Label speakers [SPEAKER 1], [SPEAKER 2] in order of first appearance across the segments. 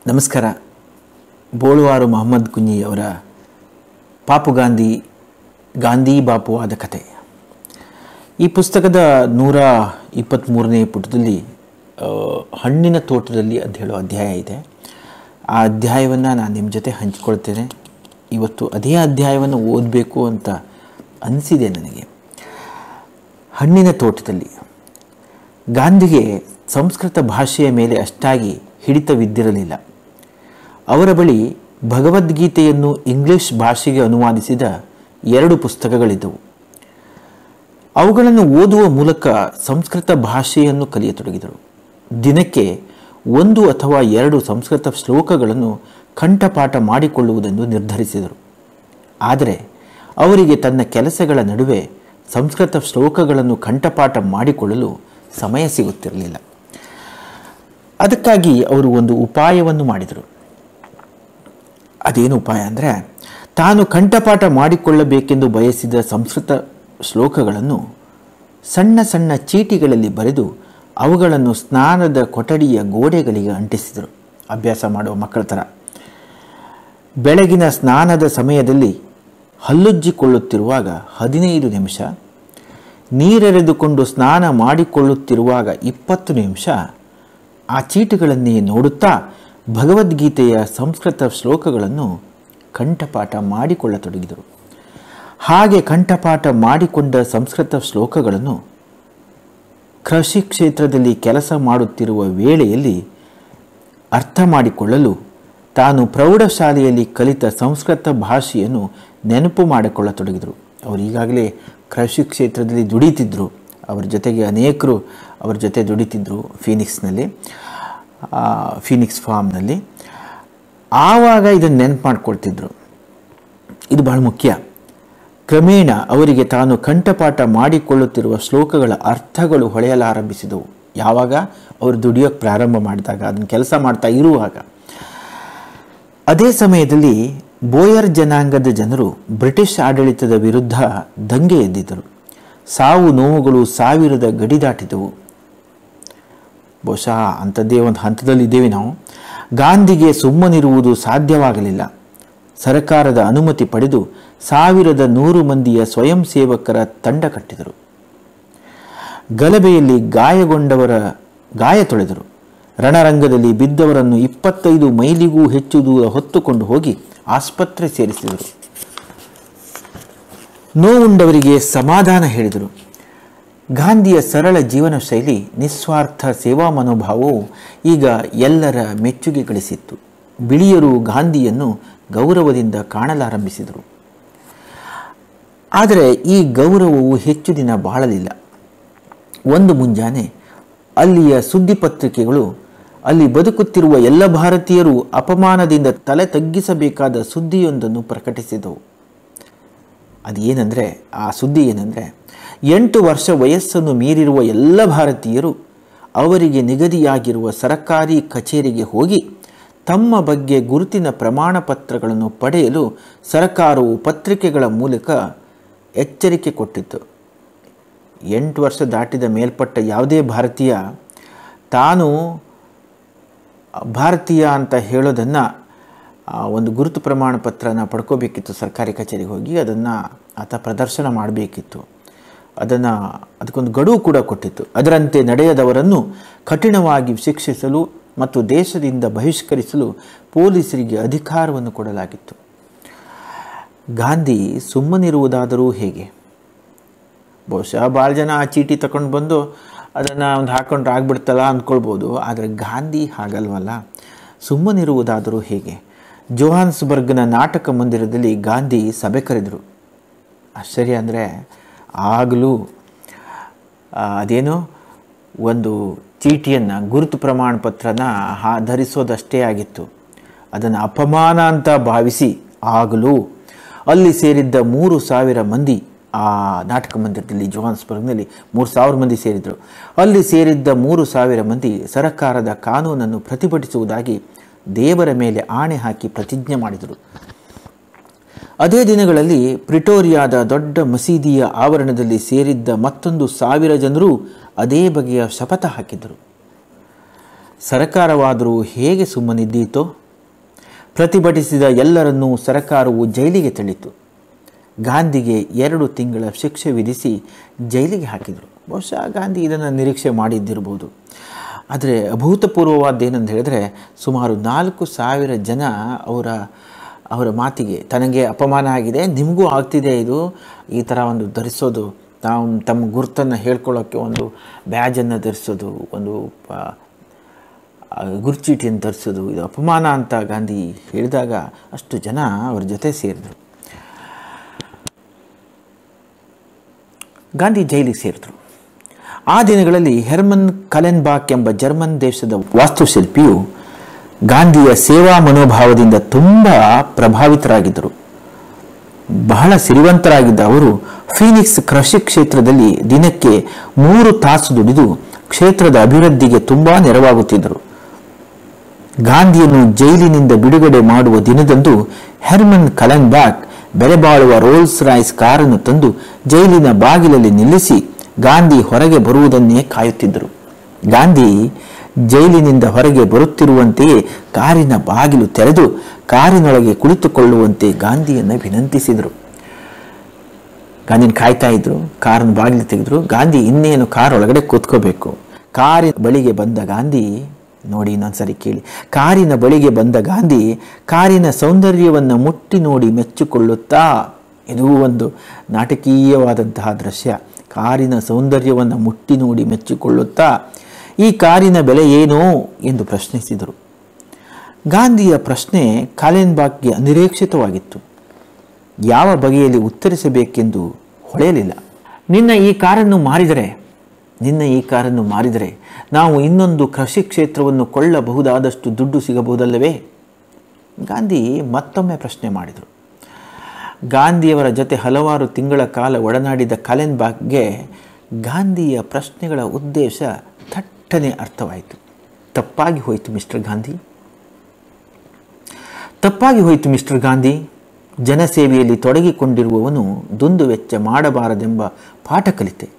[SPEAKER 1] ನಮಸ್ಕಾರ ಬೋಳುವಾರು ಮೊಹಮ್ಮದ್ ಕುಂಜಿಯವರ ಪಾಪು ಗಾಂಧಿ ಗಾಂಧಿ ಬಾಪುವಾದ ಕತೆ ಈ ಪುಸ್ತಕದ ನೂರ ಇಪ್ಪತ್ತ್ಮೂರನೇ ಪುಟದಲ್ಲಿ ಆ, ಹಣ್ಣಿನ ತೋಟದಲ್ಲಿ ಅಂತ ಹೇಳೋ ಅಧ್ಯಾಯ ಇದೆ ಆ ಅಧ್ಯಾಯವನ್ನು ನಾನು ನಿಮ್ಮ ಜೊತೆ ಹಂಚಿಕೊಳ್ತೇನೆ ಇವತ್ತು ಅದೇ ಅಧ್ಯಾಯವನ್ನು ಓದಬೇಕು ಅಂತ ಅನಿಸಿದೆ ನನಗೆ ಹಣ್ಣಿನ ತೋಟದಲ್ಲಿ ಗಾಂಧಿಗೆ ಸಂಸ್ಕೃತ ಭಾಷೆಯ ಮೇಲೆ ಅಷ್ಟಾಗಿ ಹಿಡಿತವಿದ್ದಿರಲಿಲ್ಲ ಅವರ ಬಳಿ ಭಗವದ್ಗೀತೆಯನ್ನು ಇಂಗ್ಲಿಷ್ ಭಾಷೆಗೆ ಅನುವಾದಿಸಿದ ಎರಡು ಪುಸ್ತಕಗಳಿದ್ದವು ಅವುಗಳನ್ನು ಓದುವ ಮೂಲಕ ಸಂಸ್ಕೃತ ಭಾಷೆಯನ್ನು ಕಲಿಯತೊಡಗಿದರು ದಿನಕ್ಕೆ ಒಂದು ಅಥವಾ ಎರಡು ಸಂಸ್ಕೃತ ಶ್ಲೋಕಗಳನ್ನು ಕಂಠಪಾಠ ಮಾಡಿಕೊಳ್ಳುವುದೆಂದು ನಿರ್ಧರಿಸಿದರು ಆದರೆ ಅವರಿಗೆ ತನ್ನ ಕೆಲಸಗಳ ನಡುವೆ ಸಂಸ್ಕೃತ ಶ್ಲೋಕಗಳನ್ನು ಕಂಠಪಾಠ ಮಾಡಿಕೊಳ್ಳಲು ಸಮಯ ಸಿಗುತ್ತಿರಲಿಲ್ಲ ಅದಕ್ಕಾಗಿ ಅವರು ಒಂದು ಉಪಾಯವನ್ನು ಮಾಡಿದರು ಅದೇನು ಉಪಾಯ ಅಂದರೆ ತಾನು ಕಂಠಪಾಠ ಮಾಡಿಕೊಳ್ಳಬೇಕೆಂದು ಬಯಸಿದ ಸಂಸ್ಕೃತ ಶ್ಲೋಕಗಳನ್ನು ಸಣ್ಣ ಸಣ್ಣ ಚೀಟಿಗಳಲ್ಲಿ ಬರೆದು ಅವುಗಳನ್ನು ಸ್ನಾನದ ಕೊಠಡಿಯ ಗೋಡೆಗಳಿಗೆ ಅಂಟಿಸಿದರು ಅಭ್ಯಾಸ ಮಾಡುವ ಮಕ್ಕಳ ಥರ ಬೆಳಗಿನ ಸ್ನಾನದ ಸಮಯದಲ್ಲಿ ಹಲ್ಲುಜ್ಜಿಕೊಳ್ಳುತ್ತಿರುವಾಗ ಹದಿನೈದು ನಿಮಿಷ ನೀರೆರೆದುಕೊಂಡು ಸ್ನಾನ ಮಾಡಿಕೊಳ್ಳುತ್ತಿರುವಾಗ ಇಪ್ಪತ್ತು ನಿಮಿಷ ಆ ಚೀಟುಗಳನ್ನೇ ನೋಡುತ್ತಾ ಭಗವದ್ಗೀತೆಯ ಸಂಸ್ಕೃತ ಶ್ಲೋಕಗಳನ್ನು ಕಂಠಪಾಠ ಮಾಡಿಕೊಳ್ಳತೊಡಗಿದರು ಹಾಗೆ ಕಂಠಪಾಠ ಮಾಡಿಕೊಂಡ ಸಂಸ್ಕೃತ ಶ್ಲೋಕಗಳನ್ನು ಕೃಷಿ ಕ್ಷೇತ್ರದಲ್ಲಿ ಕೆಲಸ ಮಾಡುತ್ತಿರುವ ವೇಳೆಯಲ್ಲಿ ಅರ್ಥ ಮಾಡಿಕೊಳ್ಳಲು ತಾನು ಪ್ರೌಢಶಾಲೆಯಲ್ಲಿ ಕಲಿತ ಸಂಸ್ಕೃತ ಭಾಷೆಯನ್ನು ನೆನಪು ಮಾಡಿಕೊಳ್ಳತೊಡಗಿದರು ಅವರು ಈಗಾಗಲೇ ಕೃಷಿ ಕ್ಷೇತ್ರದಲ್ಲಿ ದುಡಿತಿದ್ದರು ಅವರ ಜೊತೆಗೆ ಅನೇಕರು ಅವರ ಜೊತೆ ದುಡಿತಿದ್ದರು ಫೀನಿಕ್ಸ್ನಲ್ಲಿ ಆ, ಫೀನಿಕ್ಸ್ ಫಾರ್ಮ್ನಲ್ಲಿ ಆವಾಗ ಇದನ್ನು ನೆನಪು ಮಾಡ್ಕೊಳ್ತಿದ್ರು ಇದು ಬಹಳ ಮುಖ್ಯ ಕ್ರಮೇಣ ಅವರಿಗೆ ತಾನು ಕಂಠಪಾಠ ಮಾಡಿಕೊಳ್ಳುತ್ತಿರುವ ಶ್ಲೋಕಗಳ ಅರ್ಥಗಳು ಹೊಳೆಯಲಾರಂಭಿಸಿದವು ಯಾವಾಗ ಅವರು ದುಡಿಯೋಕ್ಕೆ ಪ್ರಾರಂಭ ಮಾಡಿದಾಗ ಅದನ್ನು ಕೆಲಸ ಮಾಡ್ತಾ ಇರುವಾಗ ಅದೇ ಸಮಯದಲ್ಲಿ ಬೋಯರ್ ಜನಾಂಗದ ಜನರು ಬ್ರಿಟಿಷ್ ಆಡಳಿತದ ವಿರುದ್ಧ ದಂಗೆ ಎದ್ದಿದ್ದರು ಸಾವು ನೋವುಗಳು ಸಾವಿರದ ಗಡಿ ದಾಟಿದವು ಬಹುಶಃ ಅಂಥದ್ದೇ ಒಂದು ಹಂತದಲ್ಲಿದ್ದೇವೆ ನಾವು ಗಾಂಧಿಗೆ ಸುಮ್ಮನಿರುವುದು ಸಾಧ್ಯವಾಗಲಿಲ್ಲ ಸರ್ಕಾರದ ಅನುಮತಿ ಪಡೆದು ಸಾವಿರದ ನೂರು ಮಂದಿಯ ಸ್ವಯಂ ಸೇವಕರ ತಂಡ ಕಟ್ಟಿದರು ಗಲಭೆಯಲ್ಲಿ ಗಾಯಗೊಂಡವರ ಗಾಯ ತೊಳೆದರು ರಣರಂಗದಲ್ಲಿ ಬಿದ್ದವರನ್ನು ಇಪ್ಪತ್ತೈದು ಮೈಲಿಗೂ ಹೆಚ್ಚು ದೂರ ಹೊತ್ತುಕೊಂಡು ಹೋಗಿ ಆಸ್ಪತ್ರೆ ಸೇರಿಸಿದರು ನೋವುಂಡವರಿಗೆ ಸಮಾಧಾನ ಹೇಳಿದರು ಗಾಂಧಿಯ ಸರಳ ಜೀವನ ಶೈಲಿ ನಿಸ್ವಾರ್ಥ ಸೇವಾ ಮನೋಭಾವವು ಈಗ ಎಲ್ಲರ ಮೆಚ್ಚುಗೆ ಗಳಿಸಿತ್ತು ಬಿಳಿಯರು ಗಾಂಧಿಯನ್ನು ಗೌರವದಿಂದ ಕಾಣಲಾರಂಭಿಸಿದರು ಆದರೆ ಈ ಗೌರವವು ಹೆಚ್ಚು ದಿನ ಬಾಳಲಿಲ್ಲ ಒಂದು ಮುಂಜಾನೆ ಅಲ್ಲಿಯ ಸುದ್ದಿ ಪತ್ರಿಕೆಗಳು ಅಲ್ಲಿ ಬದುಕುತ್ತಿರುವ ಎಲ್ಲ ಭಾರತೀಯರು ಅಪಮಾನದಿಂದ ತಲೆ ತಗ್ಗಿಸಬೇಕಾದ ಸುದ್ದಿಯೊಂದನ್ನು ಪ್ರಕಟಿಸಿದವು ಅದು ಏನಂದರೆ ಆ ಸುದ್ದಿ ಏನಂದರೆ ಎಂಟು ವರ್ಷ ವಯಸ್ಸನ್ನು ಮೀರಿರುವ ಎಲ್ಲ ಭಾರತೀಯರು ಅವರಿಗೆ ನಿಗದಿಯಾಗಿರುವ ಸರಕಾರಿ ಕಚೇರಿಗೆ ಹೋಗಿ ತಮ್ಮ ಬಗ್ಗೆ ಗುರುತಿನ ಪ್ರಮಾಣ ಪತ್ರಗಳನ್ನು ಪಡೆಯಲು ಸರ್ಕಾರವು ಪತ್ರಿಕೆಗಳ ಮೂಲಕ ಎಚ್ಚರಿಕೆ ಕೊಟ್ಟಿತ್ತು ಎಂಟು ವರ್ಷ ದಾಟಿದ ಮೇಲ್ಪಟ್ಟ ಯಾವುದೇ ಭಾರತೀಯ ತಾನು ಭಾರತೀಯ ಅಂತ ಹೇಳೋದನ್ನು ಒಂದು ಗುರುತು ಪ್ರಮಾಣ ಪತ್ರನ ಪಡ್ಕೋಬೇಕಿತ್ತು ಸರ್ಕಾರಿ ಕಚೇರಿಗೆ ಹೋಗಿ ಅದನ್ನು ಆತ ಪ್ರದರ್ಶನ ಮಾಡಬೇಕಿತ್ತು ಅದನ್ನು ಅದಕ್ಕೊಂದು ಗಡುವು ಕೂಡ ಕೊಟ್ಟಿತ್ತು ಅದರಂತೆ ನಡೆಯದವರನ್ನು ಕಠಿಣವಾಗಿ ಶಿಕ್ಷಿಸಲು ಮತ್ತು ದೇಶದಿಂದ ಬಹಿಷ್ಕರಿಸಲು ಪೊಲೀಸರಿಗೆ ಅಧಿಕಾರವನ್ನು ಕೊಡಲಾಗಿತ್ತು ಗಾಂಧಿ ಸುಮ್ಮನಿರುವುದಾದರೂ ಹೇಗೆ ಬಹುಶಃ ಭಾಳ ಜನ ಆ ಚೀಟಿ ತಗೊಂಡು ಬಂದು ಅದನ್ನು ಒಂದು ಹಾಕ್ಕೊಂಡ್ರೆ ಆಗ್ಬಿಡ್ತಲ್ಲ ಅಂದ್ಕೊಳ್ಬೋದು ಆದರೆ ಗಾಂಧಿ ಹಾಗಲ್ವಲ್ಲ ಸುಮ್ಮನಿರುವುದಾದರೂ ಹೇಗೆ ಜೋಹಾನ್ಸ್ಬರ್ಗ್ನ ನಾಟಕ ಮಂದಿರದಲ್ಲಿ ಗಾಂಧಿ ಸಭೆ ಕರೆದರು ಆಶ್ಚರ್ಯ ಅಂದರೆ ಆಗಲೂ ಆ, ಅದೇನು ಒಂದು ಚೀಟಿಯನ್ನು ಗುರುತು ಪ್ರಮಾಣ ಪತ್ರನ ಹಾ ಧರಿಸೋದಷ್ಟೇ ಆಗಿತ್ತು ಅದನ್ನು ಅಪಮಾನ ಅಂತ ಭಾವಿಸಿ ಆಗಲೂ ಅಲ್ಲಿ ಸೇರಿದ್ದ ಮೂರು ಸಾವಿರ ಮಂದಿ ಆ ನಾಟಕ ಮಂದಿರದಲ್ಲಿ ಜೋಹಾನ್ಸ್ಬರ್ಗ್ನಲ್ಲಿ ಮೂರು ಸಾವಿರ ಮಂದಿ ಸೇರಿದರು ಅಲ್ಲಿ ಸೇರಿದ್ದ ಮೂರು ಸಾವಿರ ಮಂದಿ ಸರಕಾರದ ಕಾನೂನನ್ನು ಪ್ರತಿಭಟಿಸುವುದಾಗಿ ದೇವರ ಮೇಲೆ ಆಣೆ ಹಾಕಿ ಪ್ರತಿಜ್ಞೆ ಮಾಡಿದರು ಅದೇ ದಿನಗಳಲ್ಲಿ ಪ್ರಿಟೋರಿಯಾದ ದೊಡ್ಡ ಮಸೀದಿಯ ಆವರಣದಲ್ಲಿ ಸೇರಿದ್ದ ಮತ್ತೊಂದು ಸಾವಿರ ಜನರು ಅದೇ ಬಗೆಯ ಶಪಥ ಹಾಕಿದರು ಸರಕಾರವಾದರೂ ಹೇಗೆ ಸುಮ್ಮನಿದ್ದೀತೋ ಪ್ರತಿಭಟಿಸಿದ ಎಲ್ಲರನ್ನೂ ಸರಕಾರವು ಜೈಲಿಗೆ ತಳ್ಳಿತು ಗಾಂಧಿಗೆ ಎರಡು ತಿಂಗಳ ಶಿಕ್ಷೆ ವಿಧಿಸಿ ಜೈಲಿಗೆ ಹಾಕಿದರು ಬಹುಶಃ ಗಾಂಧಿ ಇದನ್ನು ನಿರೀಕ್ಷೆ ಮಾಡಿದ್ದಿರ್ಬೋದು ಆದರೆ ಅಭೂತಪೂರ್ವವಾದ್ದೇನೆಂದು ಹೇಳಿದ್ರೆ ಸುಮಾರು ನಾಲ್ಕು ಸಾವಿರ ಜನ ಅವರ ಅವರ ಮಾತಿಗೆ ತನಗೆ ಅಪಮಾನ ಆಗಿದೆ ನಿಮಗೂ ಆಗ್ತಿದೆ ಇದು ಈ ಥರ ಒಂದು ಧರಿಸೋದು ತಾವು ತಮ್ಮ ಗುರುತನ್ನು ಹೇಳ್ಕೊಳ್ಳೋಕ್ಕೆ ಒಂದು ಬ್ಯಾಜನ್ನು ಧರಿಸೋದು ಒಂದು ಪ- ಆ ಗುರುಚೀಟಿಯನ್ನು ಧರಿಸೋದು ಇದು ಅಪಮಾನ ಅಂತ ಗಾಂಧಿ ಹೇಳಿದಾಗ ಅಷ್ಟು ಜನ ಅವ್ರ ಜೊತೆ ಸೇರಿದರು ಗಾಂಧಿ ಜೈಲಿಗೆ ಸೇರಿದ್ರು ಆ ದಿನಗಳಲ್ಲಿ ಹೆರ್ಮನ್ ಕಲೆನ್ಬಾಕ್ ಎಂಬ ಜರ್ಮನ್ ದೇಶದ ವಾಸ್ತುಶಿಲ್ಪಿಯು ಗಾಂಧಿಯ ಸೇವಾ ಮನೋಭಾವದಿಂದ ತುಂಬ ಪ್ರಭಾವಿತರಾಗಿದ್ದರು ಬಹಳ ಸಿರಿವಂತರಾಗಿದ್ದ ಅವರು ಫೀನಿಕ್ಸ್ ಕೃಷಿ ಕ್ಷೇತ್ರದಲ್ಲಿ ದಿನಕ್ಕೆ ಮೂರು ತಾಸು ದುಡಿದು ಕ್ಷೇತ್ರದ ಅಭಿವೃದ್ಧಿಗೆ ತುಂಬಾ ನೆರವಾಗುತ್ತಿದ್ದರು ಗಾಂಧಿಯನ್ನು ಜೈಲಿನಿಂದ ಬಿಡುಗಡೆ ಮಾಡುವ ದಿನದಂದು ಹೆರ್ಮನ್ ಕಲನ್ಬ್ಯಾಕ್ ಬೆಲೆ ಬಾಳುವ ರೋಲ್ಸ್ ರಾಯ್ಸ್ ಕಾರನ್ನು ತಂದು ಜೈಲಿನ ಬಾಗಿಲಲ್ಲಿ ನಿಲ್ಲಿಸಿ ಗಾಂಧಿ ಹೊರಗೆ ಬರುವುದನ್ನೇ ಕಾಯುತ್ತಿದ್ದರು ಗಾಂಧಿ ಜೈಲಿನಿಂದ ಹೊರಗೆ ಬರುತ್ತಿರುವಂತೆಯೇ ಕಾರಿನ ಬಾಗಿಲು ತೆರೆದು ಕಾರಿನೊಳಗೆ ಕುಳಿತುಕೊಳ್ಳುವಂತೆ ಗಾಂಧಿಯನ್ನು ವಿನಂತಿಸಿದರು ಗಾಂಧಿನ ಕಾಯ್ತಾ ಇದ್ರು ಕಾರಿನ ಬಾಗಿಲು ತೆಗೆದ್ರು ಗಾಂಧಿ ಇನ್ನೇನು ಕಾರ್ ಒಳಗಡೆ ಕೂತ್ಕೋಬೇಕು ಕಾರಿನ ಬಳಿಗೆ ಬಂದ ಗಾಂಧಿ ನೋಡಿ ಇನ್ನೊಂದ್ಸರಿ ಕೇಳಿ ಕಾರಿನ ಬಳಿಗೆ ಬಂದ ಗಾಂಧಿ ಕಾರಿನ ಸೌಂದರ್ಯವನ್ನು ಮುಟ್ಟಿ ನೋಡಿ ಮೆಚ್ಚಿಕೊಳ್ಳುತ್ತಾ ಇದು ಒಂದು ನಾಟಕೀಯವಾದಂತಹ ದೃಶ್ಯ ಕಾರಿನ ಸೌಂದರ್ಯವನ್ನು ಮುಟ್ಟಿ ನೋಡಿ ಮೆಚ್ಚಿಕೊಳ್ಳುತ್ತಾ ಈ ಕಾರಿನ ಬೆಲೆ ಏನು ಎಂದು ಪ್ರಶ್ನಿಸಿದರು ಗಾಂಧಿಯ ಪ್ರಶ್ನೆ ಕಾಲೆನ್ಬಾಗ್ಗೆ ಅನಿರೀಕ್ಷಿತವಾಗಿತ್ತು ಯಾವ ಬಗೆಯಲ್ಲಿ ಉತ್ತರಿಸಬೇಕೆಂದು ಹೊಳೆಯಲಿಲ್ಲ ನಿನ್ನ ಈ ಕಾರನ್ನು ಮಾರಿದರೆ ನಿನ್ನ ಈ ಕಾರನ್ನು ಮಾರಿದರೆ ನಾವು ಇನ್ನೊಂದು ಕೃಷಿ ಕ್ಷೇತ್ರವನ್ನು ಕೊಳ್ಳಬಹುದಾದಷ್ಟು ದುಡ್ಡು ಸಿಗಬಹುದಲ್ಲವೇ ಗಾಂಧಿ ಮತ್ತೊಮ್ಮೆ ಪ್ರಶ್ನೆ ಮಾಡಿದರು ಗಾಂಧಿಯವರ ಜೊತೆ ಹಲವಾರು ತಿಂಗಳ ಕಾಲ ಒಡನಾಡಿದ ಕಲೆನ್ಬಾಗ್ಗೆ ಗಾಂಧಿಯ ಪ್ರಶ್ನೆಗಳ ಉದ್ದೇಶ ಥಟ್ಟನೆ ಅರ್ಥವಾಯಿತು ತಪ್ಪಾಗಿ ಹೋಯಿತು ಮಿಸ್ಟರ್ ಗಾಂಧಿ ತಪ್ಪಾಗಿ ಹೋಯಿತು ಮಿಸ್ಟರ್ ಗಾಂಧಿ ಜನಸೇವೆಯಲ್ಲಿ ತೊಡಗಿಕೊಂಡಿರುವವನು ದುಂದು ವೆಚ್ಚ ಮಾಡಬಾರದೆಂಬ ಪಾಠ ಕಲಿತೆ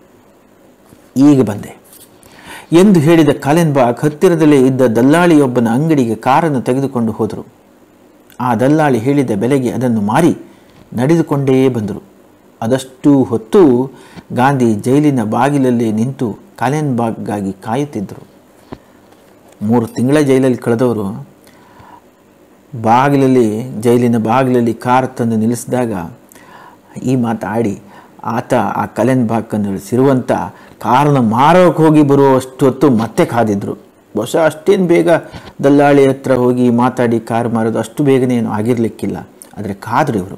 [SPEAKER 1] ಈಗ ಬಂದೆ ಎಂದು ಹೇಳಿದ ಕಾಲೆನ್ಬಾಗ್ ಹತ್ತಿರದಲ್ಲೇ ಇದ್ದ ದಲ್ಲಾಳಿಯೊಬ್ಬನ ಅಂಗಡಿಗೆ ಕಾರನ್ನು ತೆಗೆದುಕೊಂಡು ಹೋದರು ಆ ದಲ್ಲಾಳಿ ಹೇಳಿದ ಬೆಲೆಗೆ ಅದನ್ನು ಮಾರಿ ನಡೆದುಕೊಂಡೇ ಬಂದರು ಅದಷ್ಟು ಹೊತ್ತು ಗಾಂಧಿ ಜೈಲಿನ ಬಾಗಿಲಲ್ಲಿ ನಿಂತು ಕಾಲೆನ್ಬಾಗ್ಗಾಗಿ ಕಾಯುತ್ತಿದ್ದರು ಮೂರು ತಿಂಗಳ ಜೈಲಲ್ಲಿ ಕಳೆದವರು ಬಾಗಿಲಲ್ಲಿ ಜೈಲಿನ ಬಾಗಿಲಲ್ಲಿ ಕಾರ್ ತಂದು ನಿಲ್ಲಿಸಿದಾಗ ಈ ಮಾತಾಡಿ ಆತ ಆ ಕಲೆನ್ ಬಾಕನ್ನು ಸಿರುವಂತ ಕಾರನ್ನು ಮಾರೋಕೆ ಹೋಗಿ ಬರುವಷ್ಟು ಹೊತ್ತು ಮತ್ತೆ ಕಾದಿದ್ರು ಬಹುಶಃ ಅಷ್ಟೇನು ಬೇಗ ದಲ್ಲಾಳಿ ಹತ್ರ ಹೋಗಿ ಮಾತಾಡಿ ಕಾರ್ ಮಾರೋದು ಅಷ್ಟು ಬೇಗನೆ ಏನು ಆಗಿರಲಿಕ್ಕಿಲ್ಲ ಆದರೆ ಕಾದರು ಇವರು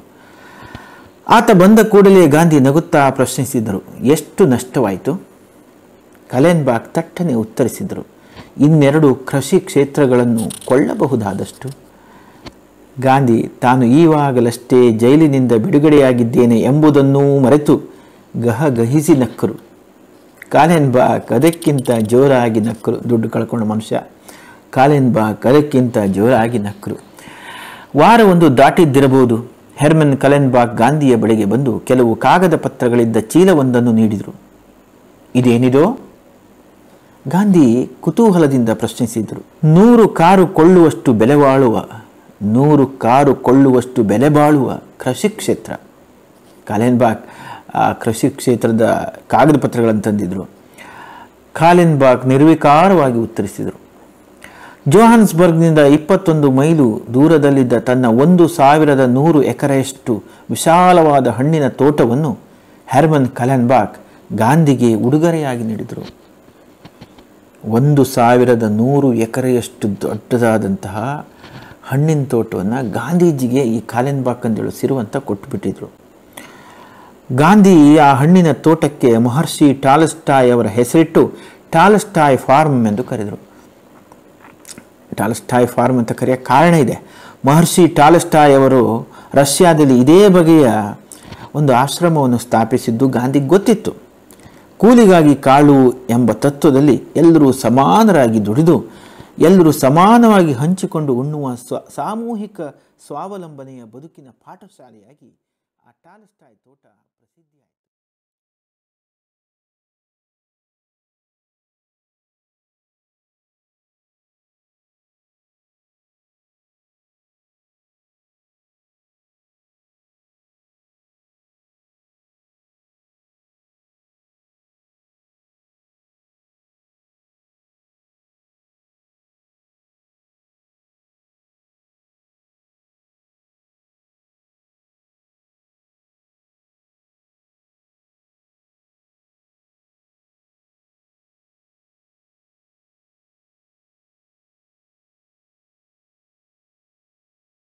[SPEAKER 1] ಆತ ಬಂದ ಕೂಡಲೇ ಗಾಂಧಿ ನಗುತ್ತಾ ಪ್ರಶ್ನಿಸಿದರು ಎಷ್ಟು ನಷ್ಟವಾಯಿತು ಕಲೆನ್ಬಾಗ್ ತಟ್ಟನೆ ಉತ್ತರಿಸಿದರು ಇನ್ನೆರಡು ಕೃಷಿ ಕ್ಷೇತ್ರಗಳನ್ನು ಕೊಳ್ಳಬಹುದಾದಷ್ಟು ಗಾಂಧಿ ತಾನು ಈವಾಗಲಷ್ಟೇ ಜೈಲಿನಿಂದ ಬಿಡುಗಡೆಯಾಗಿದ್ದೇನೆ ಎಂಬುದನ್ನೂ ಮರೆತು ಗಹಗಹಿಸಿ ನಕ್ಕರು ಕಾಲೆನ್ಬಾಗ್ ಅದಕ್ಕಿಂತ ಜೋರಾಗಿ ನಕ್ಕರು ದುಡ್ಡು ಕಳ್ಕೊಂಡ ಮನುಷ್ಯ ಕಾಲೆನ್ಬಾಗ್ ಅದಕ್ಕಿಂತ ಜೋರಾಗಿ ನಕ್ಕರು ವಾರವೊಂದು ದಾಟಿದ್ದಿರಬಹುದು ಹೆರ್ಮನ್ ಕಲೆನ್ಬಾಗ್ ಗಾಂಧಿಯ ಬಳಿಗೆ ಬಂದು ಕೆಲವು ಕಾಗದ ಪತ್ರಗಳಿದ್ದ ಚೀಲವೊಂದನ್ನು ನೀಡಿದರು ಇದೇನಿದೋ ಗಾಂಧಿ ಕುತೂಹಲದಿಂದ ಪ್ರಶ್ನಿಸಿದರು ನೂರು ಕಾರು ಕೊಳ್ಳುವಷ್ಟು ಬೆಲೆ ಬಾಳುವ ನೂರು ಕಾರು ಕೊಳ್ಳುವಷ್ಟು ಬೆಲೆ ಬಾಳುವ ಕೃಷಿ ಕ್ಷೇತ್ರ ಕಾಲೆನ್ಬಾಗ್ ಆ ಕೃಷಿ ಕ್ಷೇತ್ರದ ಕಾಗದ ಪತ್ರಗಳನ್ನು ತಂದಿದ್ರು ಕಾಲೆನ್ಬಾಗ್ ನಿರ್ವಿಕಾರವಾಗಿ ಉತ್ತರಿಸಿದರು ಜೋಹಾನ್ಸ್ಬರ್ಗ್ನಿಂದ ಇಪ್ಪತ್ತೊಂದು ಮೈಲು ದೂರದಲ್ಲಿದ್ದ ತನ್ನ ಒಂದು ಸಾವಿರದ ನೂರು ಎಕರೆಯಷ್ಟು ವಿಶಾಲವಾದ ಹಣ್ಣಿನ ತೋಟವನ್ನು ಹೆರ್ಮನ್ ಕಲೆನ್ಬಾಗ್ ಗಾಂಧಿಗೆ ಉಡುಗೊರೆಯಾಗಿ ನೀಡಿದರು ಒಂದು ಸಾವಿರದ ನೂರು ಎಕರೆಯಷ್ಟು ದೊಡ್ಡದಾದಂತಹ ಹಣ್ಣಿನ ತೋಟವನ್ನು ಗಾಂಧೀಜಿಗೆ ಈ ಕಾಲೆನ್ಬಾಕ್ ಅಂದೇಳು ಸಿರುವಂತ ಕೊಟ್ಟುಬಿಟ್ಟಿದ್ರು ಗಾಂಧಿ ಆ ಹಣ್ಣಿನ ತೋಟಕ್ಕೆ ಮಹರ್ಷಿ ಟಾಲಸ್ಟಾಯ್ ಅವರ ಹೆಸರಿಟ್ಟು ಟಾಲಸ್ಟಾಯ್ ಫಾರ್ಮ್ ಎಂದು ಕರೆದರು ಟಾಲಸ್ಟಾಯ್ ಫಾರ್ಮ್ ಅಂತ ಕರೆಯೋಕ್ಕೆ ಕಾರಣ ಇದೆ ಮಹರ್ಷಿ ಟಾಲಸ್ಟಾಯ್ ಅವರು ರಷ್ಯಾದಲ್ಲಿ ಇದೇ ಬಗೆಯ ಒಂದು ಆಶ್ರಮವನ್ನು ಸ್ಥಾಪಿಸಿದ್ದು ಗಾಂಧಿಗೆ ಗೊತ್ತಿತ್ತು ಕೂಲಿಗಾಗಿ ಕಾಳು ಎಂಬ ತತ್ವದಲ್ಲಿ ಎಲ್ಲರೂ ಸಮಾನರಾಗಿ ದುಡಿದು ಎಲ್ಲರೂ ಸಮಾನವಾಗಿ ಹಂಚಿಕೊಂಡು ಉಣ್ಣುವ ಸ್ವ ಸಾಮೂಹಿಕ ಸ್ವಾವಲಂಬನೆಯ ಬದುಕಿನ ಪಾಠಶಾಲೆಯಾಗಿ ಆ ಟಾಲಸ್ಟಾಯ್ ತೋಟ